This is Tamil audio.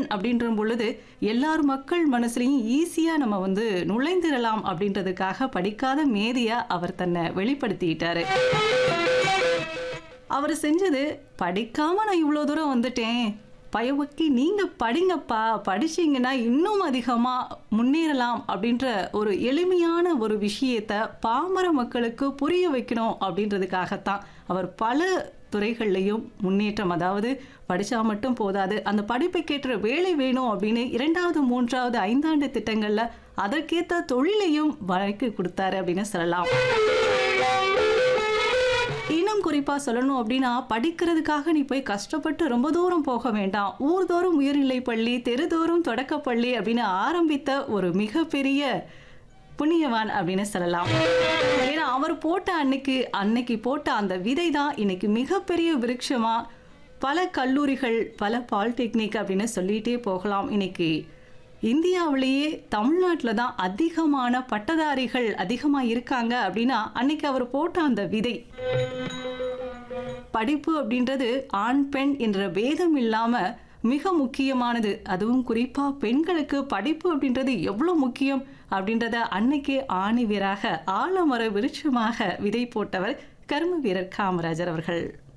அப்படின்ற பொழுது எல்லார் மக்கள் மனசுலையும் ஈஸியா நம்ம வந்து நுழைந்திடலாம் அப்படின்றதுக்காக படிக்காத மேதையா அவர் தன்னை வெளிப்படுத்திட்டாரு அவர் செஞ்சது படிக்காம நான் இவ்வளோ தூரம் வந்துட்டேன் பயவக்கி நீங்க படிங்கப்பா படிச்சீங்கன்னா இன்னும் அதிகமா முன்னேறலாம் அப்படின்ற ஒரு எளிமையான ஒரு விஷயத்த பாமர மக்களுக்கு புரிய வைக்கணும் அப்படின்றதுக்காகத்தான் அவர் பல துறைகள்லையும் முன்னேற்றம் அதாவது படிச்சா மட்டும் போதாது அந்த படிப்புக்கேற்ற வேலை வேணும் அப்படின்னு இரண்டாவது மூன்றாவது ஐந்தாண்டு திட்டங்கள்ல அதற்கேற்ற தொழிலையும் வழக்கு கொடுத்தாரு அப்படின்னு சொல்லலாம் இன்னும் குறிப்பா சொல்லணும் அப்படின்னா படிக்கிறதுக்காக நீ போய் கஷ்டப்பட்டு ரொம்ப தூரம் போக வேண்டாம் ஊர்தோறும் உயர்நிலை பள்ளி தெருதோறும் தொடக்கப்பள்ளி அப்படின்னு ஆரம்பித்த ஒரு மிகப்பெரிய புண்ணியவான் அப்படின்னு சொல்லலாம் ஏன்னா அவர் போட்ட அன்னைக்கு அன்னைக்கு போட்ட அந்த விதை தான் இன்னைக்கு மிகப்பெரிய விருட்சமா பல கல்லூரிகள் பல பாலிடெக்னிக் அப்படின்னு சொல்லிட்டே போகலாம் இன்னைக்கு இந்தியாவிலேயே தமிழ்நாட்டில் தான் அதிகமான பட்டதாரிகள் அதிகமாக இருக்காங்க அப்படின்னா அன்னைக்கு அவர் போட்ட அந்த விதை படிப்பு அப்படின்றது ஆண் பெண் என்ற பேதம் இல்லாம மிக முக்கியமானது அதுவும் குறிப்பா பெண்களுக்கு படிப்பு அப்படின்றது எவ்வளோ முக்கியம் அப்படின்றத அன்னைக்கு ஆணி வீராக ஆலமர விருட்சமாக விதை போட்டவர் கர்ம வீரர் காமராஜர் அவர்கள்